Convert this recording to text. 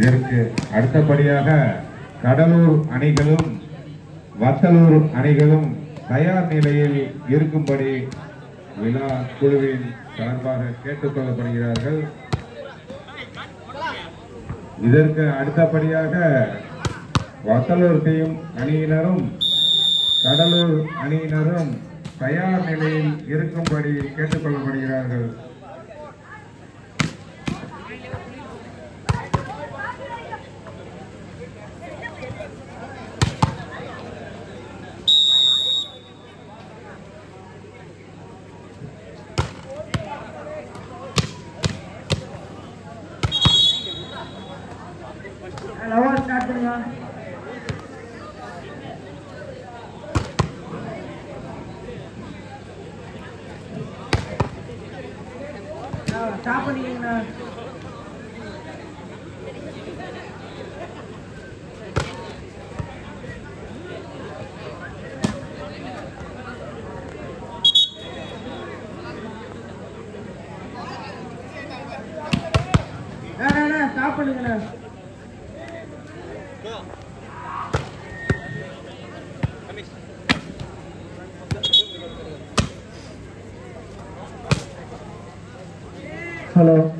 இதற்கு அடுத்தபடியாக கடலூர் அணிகளும் வத்தலூர் அணிகளும் தயார் நிலையில் இருக்கும்படி விழா குழுவின் சார்பாக கேட்டுக்கொள்ளப்படுகிறார்கள் இதற்கு அடுத்தபடியாக வத்தலூர் டீம் அணியினரும் கடலூர் அணியினரும் தயார் நிலையில் இருக்கும்படி கேட்டுக்கொள்ளப்படுகிறார்கள் லவா ஸ்டார்ட் பண்ணுங்க ஸ்டாப் பண்ணிக்கங்கண்ணா ஸ்டாப் பண்ணுங்கண்ணா ஹலோ